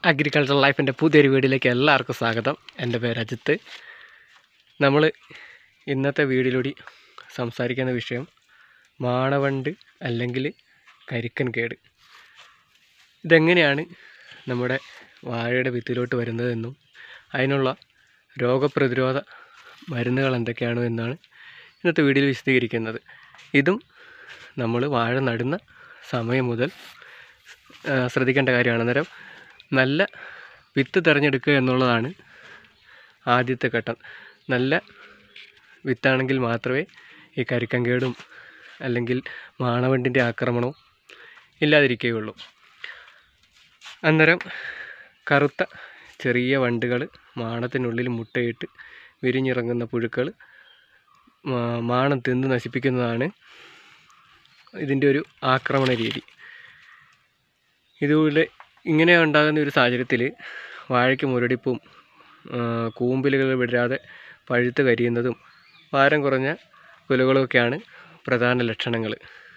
agriculture ലൈഫിൻ്റെ പുതിയൊരു വീഡിയോയിലേക്ക് എല്ലാവർക്കും സ്വാഗതം എൻ്റെ പേര് അജിത്ത് നമ്മൾ ഇന്നത്തെ വീഡിയോയിലൂടെ സംസാരിക്കുന്ന വിഷയം മാണവണ്ട് അല്ലെങ്കിൽ കരിക്കൻ കേട് ഇതെങ്ങനെയാണ് നമ്മുടെ വാഴയുടെ വിത്തിലോട്ട് വരുന്നതെന്നും അതിനുള്ള രോഗപ്രതിരോധ മരുന്നുകൾ എന്തൊക്കെയാണ് എന്നാണ് ഇന്നത്തെ വീഡിയോയിൽ വിശദീകരിക്കുന്നത് ഇതും നമ്മൾ വാഴ നടുന്ന സമയം മുതൽ ആ, ശ്രദ്ധിക്കേണ്ട കാര്യമാണ് അന്നേരം നല്ല വിത്ത് തിരഞ്ഞെടുക്കുക എന്നുള്ളതാണ് ആദ്യത്തെ ഘട്ടം നല്ല വിത്താണെങ്കിൽ മാത്രമേ ഈ കരിക്കങ്കേടും അല്ലെങ്കിൽ മാണവണ്ടിൻ്റെ ആക്രമണവും ഇല്ലാതിരിക്കുകയുള്ളൂ അന്നേരം കറുത്ത ചെറിയ വണ്ടുകൾ മാണത്തിനുള്ളിൽ മുട്ടയിട്ട് വിരിഞ്ഞിറങ്ങുന്ന പുഴുക്കൾ മാ- മാണം തിന്ന് നശിപ്പിക്കുന്നതാണ് ഇതിൻ്റെ ഒരു ആക്രമണ രീതി ഇതുപോലെ ഇങ്ങനെ ഉണ്ടാകുന്ന ഒരു സാഹചര്യത്തിൽ വാഴയ്ക്ക് മുരടിപ്പും ആ, കൂമ്പിലുകൾ വിടരാതെ പഴുത്ത് കരിയുന്നതും ഭാരം കുറഞ്ഞ കുലകളുമൊക്കെയാണ് പ്രധാന ലക്ഷണങ്ങൾ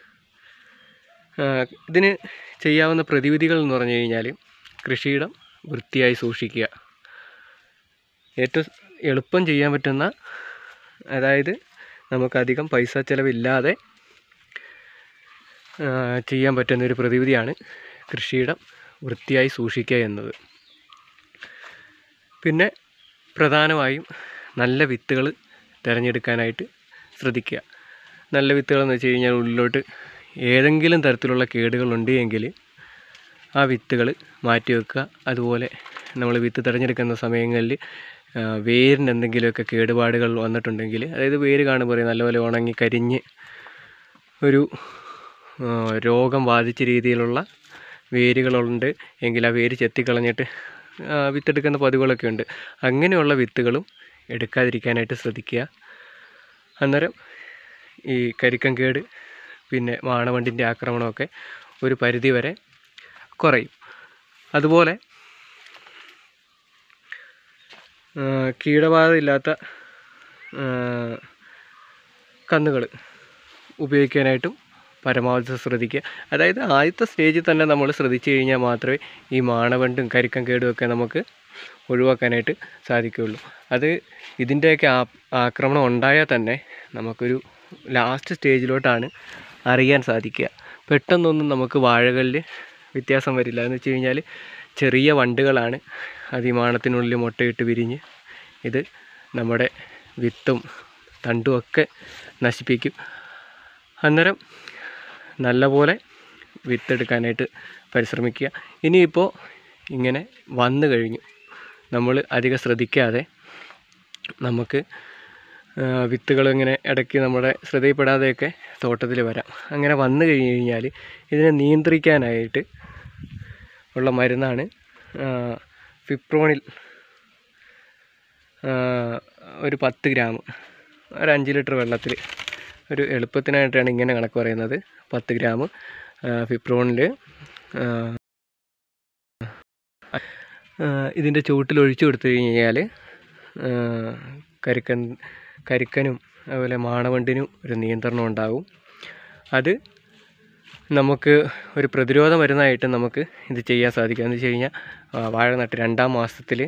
ഇതിന് ചെയ്യാവുന്ന പ്രതിവിധികൾ എന്ന് പറഞ്ഞു കഴിഞ്ഞാൽ കൃഷിയിടം വൃത്തിയായി സൂക്ഷിക്കുക ഏറ്റവും എളുപ്പം ചെയ്യാൻ പറ്റുന്ന അതായത് നമുക്കധികം പൈസ ചിലവില്ലാതെ ആ, ചെയ്യാൻ പറ്റുന്ന ഒരു പ്രതിവിധിയാണ് കൃഷിയിടം വൃത്തിയായി സൂക്ഷിക്കുക എന്നത് പിന്നെ പ്രധാനമായും നല്ല വിത്തുകൾ തിരഞ്ഞെടുക്കാനായിട്ട് ശ്രദ്ധിക്കുക നല്ല വിത്തുകൾ എന്ന് വെച്ച് കഴിഞ്ഞാൽ ഉള്ളിലോട്ട് ഏതെങ്കിലും തരത്തിലുള്ള കേടുകളുണ്ട് എങ്കിൽ ആ വിത്തുകൾ മാറ്റി വെക്കുക അതുപോലെ നമ്മൾ വിത്ത് തിരഞ്ഞെടുക്കുന്ന സമയങ്ങളിൽ ആ, വേരിന് എന്തെങ്കിലുമൊക്കെ കേടുപാടുകൾ വന്നിട്ടുണ്ടെങ്കിൽ അതായത് വേര് കാണുമ്പോൾ നല്ലപോലെ ഉണങ്ങി കരിഞ്ഞ് ഒരു ആ, രോഗം ബാധിച്ച രീതിയിലുള്ള വേരുകളുണ്ട് എങ്കിൽ ആ വേര് ചെത്തിക്കളഞ്ഞിട്ട് ആ, വിത്തെടുക്കുന്ന പതിവുകളൊക്കെ ഉണ്ട് അങ്ങനെയുള്ള വിത്തുകളും എടുക്കാതിരിക്കാനായിട്ട് ശ്രദ്ധിക്കുക അന്നേരം ഈ കരിക്കൻകേട് പിന്നെ വാണവണ്ടിൻ്റെ ആക്രമണമൊക്കെ ഒരു പരിധി വരെ കുറയും അതുപോലെ ആ, കീടബാധ ഇല്ലാത്ത കന്നുകൾ ഉപയോഗിക്കാനായിട്ടും പരമാവധി ശ്രദ്ധിക്കുക അതായത് ആദ്യത്തെ സ്റ്റേജിൽ തന്നെ നമ്മൾ ശ്രദ്ധിച്ചു കഴിഞ്ഞാൽ മാത്രമേ ഈ മാണവണ്ടും കരിക്കം കേടും ഒക്കെ നമുക്ക് ഒഴിവാക്കാനായിട്ട് സാധിക്കുകയുള്ളൂ അത് ഇതിൻ്റെയൊക്കെ ആ ആക്രമണം ഉണ്ടായാൽ തന്നെ നമുക്കൊരു ലാസ്റ്റ് സ്റ്റേജിലോട്ടാണ് അറിയാൻ സാധിക്കുക പെട്ടെന്നൊന്നും നമുക്ക് വാഴകളിൽ വ്യത്യാസം വരില്ല എന്ന് വെച്ച് കഴിഞ്ഞാൽ ചെറിയ വണ്ടുകളാണ് അതിമാണത്തിനുള്ളിൽ മുട്ടയിട്ട് വിരിഞ്ഞ് ഇത് നമ്മുടെ വിത്തും തണ്ടും ഒക്കെ നശിപ്പിക്കും അന്നേരം നല്ലപോലെ വിത്തെടുക്കാനായിട്ട് പരിശ്രമിക്കുക ഇനിയിപ്പോൾ ഇങ്ങനെ വന്നു കഴിഞ്ഞു നമ്മൾ അധികം ശ്രദ്ധിക്കാതെ നമുക്ക് വിത്തുകൾ ഇങ്ങനെ ഇടയ്ക്ക് നമ്മുടെ ശ്രദ്ധയിൽപ്പെടാതെയൊക്കെ തോട്ടത്തിൽ വരാം അങ്ങനെ വന്നു കഴിഞ്ഞ് കഴിഞ്ഞാൽ ഇതിനെ നിയന്ത്രിക്കാനായിട്ട് ഉള്ള മരുന്നാണ് ആ, ഫിപ്രോണിൽ ആ, ഒരു പത്ത് ഗ്രാം ഒരു അഞ്ച് ലിറ്റർ വെള്ളത്തിൽ ഒരു എളുപ്പത്തിനായിട്ടാണ് ഇങ്ങനെ കണക്ക് പറയുന്നത് പത്ത് ഗ്രാം ഫിപ്രോണിൽ ഇതിൻ്റെ ചുവട്ടിൽ ഒഴിച്ചു കൊടുത്തു കഴിഞ്ഞാൽ കരിക്കൻ കരിക്കനും അതുപോലെ മാണവണ്ടിനും ഒരു നിയന്ത്രണം ഉണ്ടാകും അത് നമുക്ക് ഒരു പ്രതിരോധ മരുന്നായിട്ട് നമുക്ക് ഇത് ചെയ്യാൻ സാധിക്കും എന്ന് വെച്ച് കഴിഞ്ഞാൽ ആ, വാഴ നട്ട് രണ്ടാം മാസത്തിൽ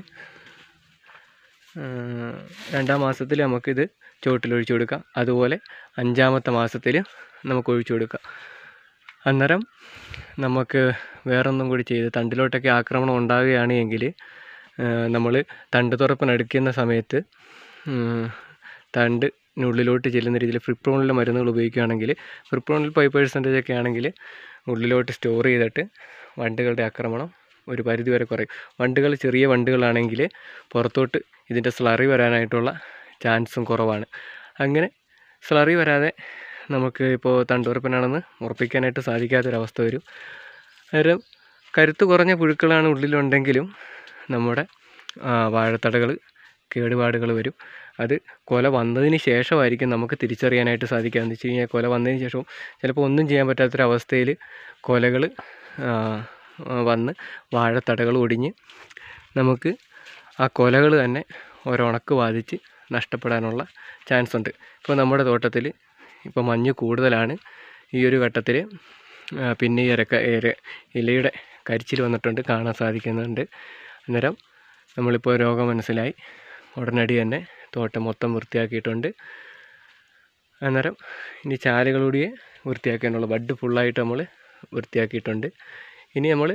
രണ്ടാം മാസത്തിൽ നമുക്കിത് ചുവട്ടിൽ ഒഴിച്ചു കൊടുക്കാം അതുപോലെ അഞ്ചാമത്തെ മാസത്തിൽ നമുക്ക് ഒഴിച്ചു കൊടുക്കാം അന്നേരം നമുക്ക് വേറൊന്നും കൂടി ചെയ്ത് തണ്ടിലോട്ടൊക്കെ ആക്രമണം ഉണ്ടാവുകയാണ് എങ്കിൽ നമ്മൾ തണ്ട് തുറപ്പിനെടുക്കുന്ന സമയത്ത് ഉം, തണ്ടിനുള്ളിലോട്ട് ചെല്ലുന്ന രീതിയിൽ ഫ്രിപ്രോണിലെ മരുന്നുകൾ ഉപയോഗിക്കുകയാണെങ്കിൽ ഫ്രിപ്രോണിൽ ഫൈവ് പെർസെൻറ്റേജ് ഒക്കെ ആണെങ്കിൽ ഉള്ളിലോട്ട് സ്റ്റോർ ചെയ്തിട്ട് വണ്ടുകളുടെ ആക്രമണം ഒരു പരിധി വരെ കുറയും വണ്ടുകൾ ചെറിയ വണ്ടുകളാണെങ്കിൽ പുറത്തോട്ട് ഇതിൻ്റെ സ്ലറി വരാനായിട്ടുള്ള ചാൻസും കുറവാണ് അങ്ങനെ സ്ലറി വരാതെ നമുക്ക് ഇപ്പോൾ തണ്ടുറപ്പനാണെന്ന് ഉറപ്പിക്കാനായിട്ട് സാധിക്കാത്തൊരവസ്ഥ വരും അന്നേരം കരുത്ത് കുറഞ്ഞ പുഴുക്കളാണ് ഉള്ളിലുണ്ടെങ്കിലും നമ്മുടെ ആ, വാഴത്തടകൾ കേടുപാടുകൾ വരും അത് കൊല വന്നതിന് ശേഷമായിരിക്കും നമുക്ക് തിരിച്ചറിയാനായിട്ട് സാധിക്കുക എന്ന് വെച്ച് കഴിഞ്ഞാൽ കൊല വന്നതിന് ശേഷവും ചിലപ്പോൾ ഒന്നും ചെയ്യാൻ പറ്റാത്തൊരവസ്ഥയിൽ കൊലകൾ വന്ന് വാഴത്തടകൾ ഒടിഞ്ഞ് നമുക്ക് ആ കൊലകൾ തന്നെ ഒരുണക്ക് ബാധിച്ച് നഷ്ടപ്പെടാനുള്ള ചാൻസ് ഉണ്ട് ഇപ്പോൾ നമ്മുടെ തോട്ടത്തിൽ ഇപ്പോൾ മഞ്ഞ് കൂടുതലാണ് ഈ ഒരു ഘട്ടത്തിൽ പിന്നെ ഈ ഇരക്ക ഇര ഇലയുടെ കരിച്ചിൽ വന്നിട്ടുണ്ട് കാണാൻ സാധിക്കുന്നുണ്ട് അന്നേരം നമ്മളിപ്പോൾ രോഗം മനസ്സിലായി ഉടനടി തന്നെ തോട്ടം മൊത്തം വൃത്തിയാക്കിയിട്ടുണ്ട് അന്നേരം ഇനി ചാലുകളൂടെ വൃത്തിയാക്കാനുള്ള ബഡ് ഫുള്ളായിട്ട് നമ്മൾ വൃത്തിയാക്കിയിട്ടുണ്ട് ഇനി നമ്മൾ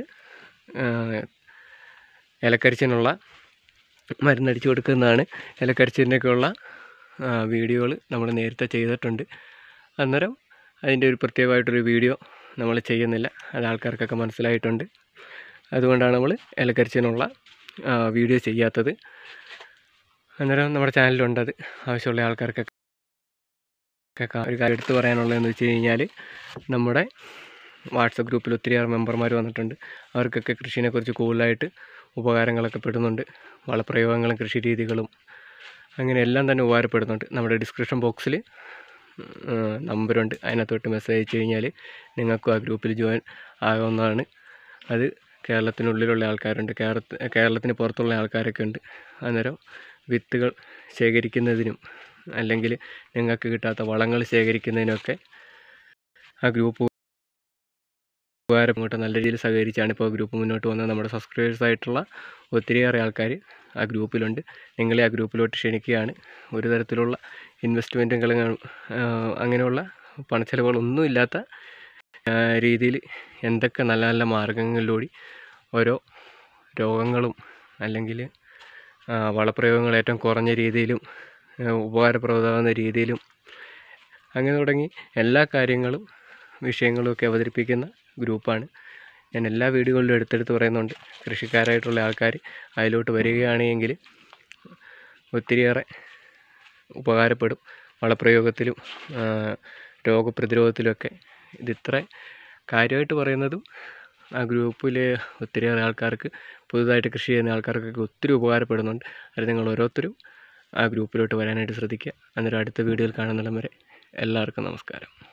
ഇലക്കരിച്ചിനുള്ള മരുന്നടിച്ച് കൊടുക്കുന്നതാണ് ഇലക്കരിച്ചിൻ്റെയൊക്കെയുള്ള വീഡിയോകൾ നമ്മൾ നേരത്തെ ചെയ്തിട്ടുണ്ട് അന്നേരം അതിൻ്റെ ഒരു പ്രത്യേകമായിട്ടൊരു വീഡിയോ നമ്മൾ ചെയ്യുന്നില്ല അത് ആൾക്കാർക്കൊക്കെ മനസ്സിലായിട്ടുണ്ട് അതുകൊണ്ടാണ് നമ്മൾ ഇലക്കരിച്ചിനുള്ള വീഡിയോ ചെയ്യാത്തത് അന്നേരം നമ്മുടെ ചാനലിലുണ്ട് അത് ആവശ്യമുള്ള ആൾക്കാർക്കൊക്കെ ഒക്കെ ഒരു കാര്യം എടുത്തു പറയാനുള്ളതെന്ന് വെച്ച് കഴിഞ്ഞാൽ നമ്മുടെ വാട്സപ്പ് ഗ്രൂപ്പിൽ ഒത്തിരിയേറെ മെമ്പർമാർ വന്നിട്ടുണ്ട് അവർക്കൊക്കെ കൃഷിനെക്കുറിച്ച് കൂടുതലായിട്ട് ഉപകാരങ്ങളൊക്കെ പെടുന്നുണ്ട് വളപ്രയോഗങ്ങളും കൃഷി രീതികളും അങ്ങനെ എല്ലാം തന്നെ ഉപകാരപ്പെടുന്നുണ്ട് നമ്മുടെ ഡിസ്ക്രിപ്ഷൻ ബോക്സിൽ നമ്പറുണ്ട് അതിനകത്തോട്ട് മെസ്സേജ് അയച്ചു കഴിഞ്ഞാൽ നിങ്ങൾക്കും ആ ഗ്രൂപ്പിൽ ജോയിൻ ആകാവുന്നതാണ് അത് കേരളത്തിനുള്ളിലുള്ള ആൾക്കാരുണ്ട് കേരള കേരളത്തിന് പുറത്തുള്ള ആൾക്കാരൊക്കെ ഉണ്ട് അന്നേരം വിത്തുകൾ ശേഖരിക്കുന്നതിനും അല്ലെങ്കിൽ നിങ്ങൾക്ക് കിട്ടാത്ത വളങ്ങൾ ശേഖരിക്കുന്നതിനൊക്കെ ആ ഗ്രൂപ്പ് ഉപകാരം ഇങ്ങോട്ട് നല്ല രീതിയിൽ സഹകരിച്ചാണ് ഇപ്പോൾ ഗ്രൂപ്പ് മുന്നോട്ട് വന്നത് നമ്മുടെ സബ്സ്ക്രൈബേഴ്സ് ആയിട്ടുള്ള ഒത്തിരിയേറെ ആൾക്കാർ ആ ഗ്രൂപ്പിലുണ്ട് നിങ്ങളെ ആ ഗ്രൂപ്പിലോട്ട് ക്ഷണിക്കുകയാണ് ഒരു തരത്തിലുള്ള ഇൻവെസ്റ്റ്മെൻറ്റുകളും അങ്ങനെയുള്ള പണച്ചെലവുകളൊന്നും ഇല്ലാത്ത രീതിയിൽ എന്തൊക്കെ നല്ല നല്ല മാർഗങ്ങളിലൂടെ ഓരോ രോഗങ്ങളും അല്ലെങ്കിൽ വളപ്രയോഗങ്ങൾ ഏറ്റവും കുറഞ്ഞ രീതിയിലും ഉപകാരപ്രദമാകുന്ന രീതിയിലും അങ്ങനെ തുടങ്ങി എല്ലാ കാര്യങ്ങളും വിഷയങ്ങളും ഒക്കെ അവതരിപ്പിക്കുന്ന ഗ്രൂപ്പാണ് ഞാൻ എല്ലാ വീഡിയോകളിലും എടുത്തെടുത്ത് പറയുന്നുണ്ട് കൃഷിക്കാരായിട്ടുള്ള ആൾക്കാർ അതിലോട്ട് വരികയാണെങ്കിൽ ഒത്തിരിയേറെ ഉപകാരപ്പെടും വളപ്രയോഗത്തിലും രോഗപ്രതിരോധത്തിലുമൊക്കെ ഇതിത്ര കാര്യമായിട്ട് പറയുന്നതും ആ ഗ്രൂപ്പിൽ ഒത്തിരിയേറെ ആൾക്കാർക്ക് പുതുതായിട്ട് കൃഷി ചെയ്യുന്ന ആൾക്കാർക്കൊക്കെ ഒത്തിരി ഉപകാരപ്പെടുന്നുണ്ട് അത് നിങ്ങൾ ഓരോരുത്തരും ആ ഗ്രൂപ്പിലോട്ട് വരാനായിട്ട് ശ്രദ്ധിക്കുക അന്നേരം അടുത്ത വീഡിയോയിൽ കാണുന്നിടം വരെ എല്ലാവർക്കും നമസ്കാരം